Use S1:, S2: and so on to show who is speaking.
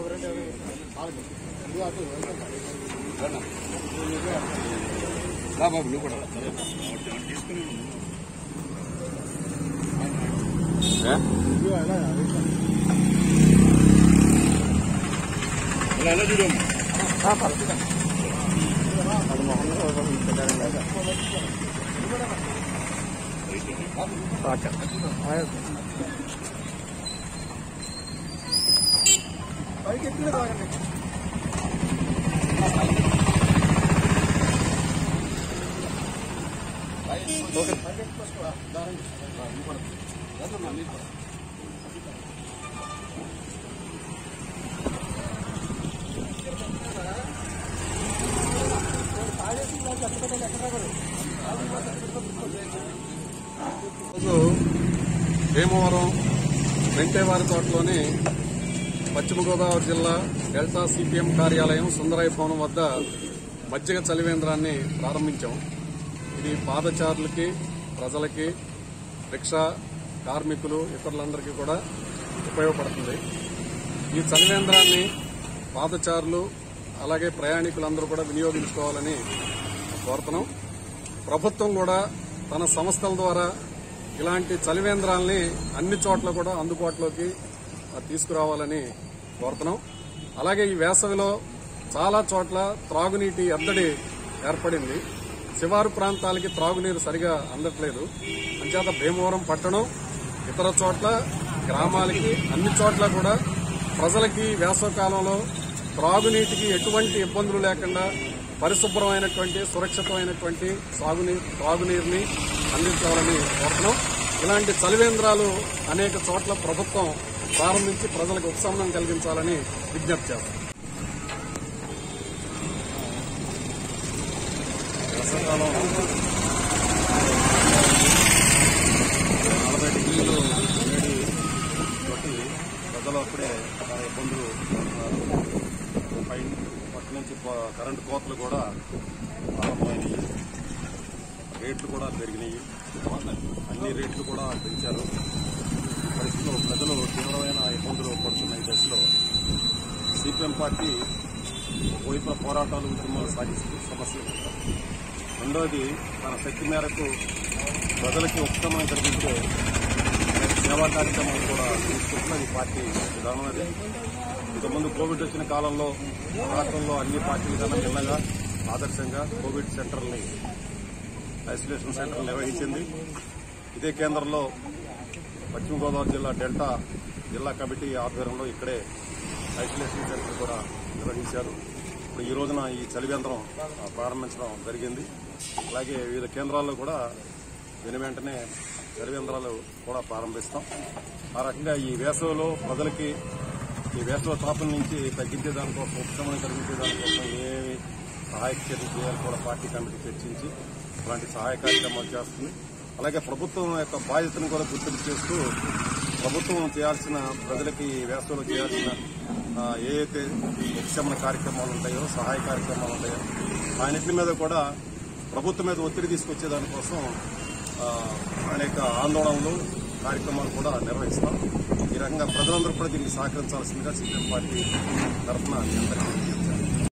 S1: రా బాబు నువ్వు కూడా ఏ? ఇలా ఎలా చూడమ్మా
S2: రోజు భీమవరం వెంకటేవారి తోటలోని పశ్చిమ గోదావరి జిల్లా డెల్టా సిపిఎం కార్యాలయం సుందరాయ భవనం వద్ద మజ్జిగ చలివేంద్రాన్ని ప్రారంభించాం ఇది పాదచారులకి ప్రజలకి రిక్షా కార్మికులు ఇతరులందరికీ కూడా ఉపయోగపడుతుంది ఈ చలివేంద్రాన్ని పాదచారులు అలాగే ప్రయాణికులందరూ కూడా వినియోగించుకోవాలని కోరుతున్నాం ప్రభుత్వం కూడా తన సంస్థల ద్వారా ఇలాంటి చలివేంద్రాల్ని అన్ని చోట్ల కూడా అందుబాటులోకి ఆ, తీసుకురావాలని కోరుతున్నాం అలాగే ఈ వేసవిలో చాలా చోట్ల త్రాగునీటి ఎద్దడి ఏర్పడింది శివారు ప్రాంతాలకి త్రాగునీరు సరిగా అందట్లేదు అంచేత భీమవరం పట్టణం ఇతర చోట్ల గ్రామాలకి అన్ని చోట్ల కూడా ప్రజలకి వేసవకాలంలో త్రాగునీటికి ఎటువంటి ఇబ్బందులు లేకుండా పరిశుభ్రమైనటువంటి సురక్షితమైనటువంటి సాగునీరు త్రాగునీరుని అందించాలని కోరుతున్నాం ఇలాంటి చలివేంద్రాలు అనేక చోట్ల ప్రభుత్వం ప్రారంభించి ప్రజలకు ఉపశమనం కలిగించాలని విజ్ఞప్తి చేస్తాం
S1: వర్షాకాలం నలభై డిగ్రీలు వేడి తోటి ప్రజలు అప్పుడే చాలా ఇబ్బందులు పడుతున్నారు పై పట్టు నుంచి ప- కరెంటు కోతలు కూడా ప్రారంభమైనవి రేట్లు కూడా పెరిగినాయి అన్ని రేట్లు కూడా పెంచారు ఈ పరిస్థితిలో ప్రజలు తీవ్రమైన ఇబ్బందులు పడుతున్న ఈ దశలో సిపిఎం పార్టీ ఒకవైపున పోరాటాలు ఉద్యమాలు సాగిస్తూ సమస్యలు చెప్తారు రెండోది తన శక్తి మేరకు ప్రజలకి ఉపశమనం కలిగించే సేవా కార్యక్రమాలు కూడా తీసుకుంటున్న ఈ పార్టీ విధానం అది ఇంతకుముందు కోవిడ్ వచ్చిన కాలంలో రాష్ట్రంలో అన్ని పార్టీల కన్నా భిన్నగా ఆదర్శంగా కోవిడ్ సెంటర్ని ఐసోలేషన్ సెంటర్ నిర్వహించింది ఇదే కేంద్రంలో పశ్చిమ గోదావరి జిల్లా డెల్టా జిల్లా కమిటీ ఆధ్వర్యంలో ఇక్కడే ఐసోలేషన్ సెంటర్ కూడా నిర్వహించారు ఇప్పుడు ఈ రోజున ఈ చలివేంద్రం ఆ, ప్రారంభించడం జరిగింది అలాగే వివిధ కేంద్రాల్లో కూడా దీని వెంటనే చలివేంద్రాలు కూడా ప్రారంభిస్తాం ఆ రకంగా ఈ వేసవిలో ప్రజలకి ఈ వేసవ తాపం నుంచి తగ్గించే దానికోసం ఉపశమనం కలిగించే దానికోసం ఏమి సహాయక చర్యలు చేయాలి కూడా పార్టీ కమిటీ చర్చించి అలాంటి సహాయ కార్యక్రమాలు చేస్తుంది అలాగే ప్రభుత్వం యొక్క బాధ్యతను కూడా గుర్తింపు చేస్తూ ప్రభుత్వం చేయాల్సిన ప్రజలకి ఈ వేసవిలో చేయాల్సిన ఆ, ఏ అయితే ఉపశమన కార్యక్రమాలు ఉంటాయో సహాయ కార్యక్రమాలు ఉంటాయో ఆయనటి మీద కూడా ప్రభుత్వం మీద ఒత్తిడి తీసుకొచ్చే దానికోసం ఆ, అనేక ఆందోళనలు కార్యక్రమాలు కూడా నిర్వహిస్తాం ఈ రకంగా ప్రజలందరూ కూడా దీనికి సహకరించాల్సిందిగా సిపిఎం పార్టీ తరఫున మీ అందరికీ విజ్ఞప్తి చేస్తున్నాను.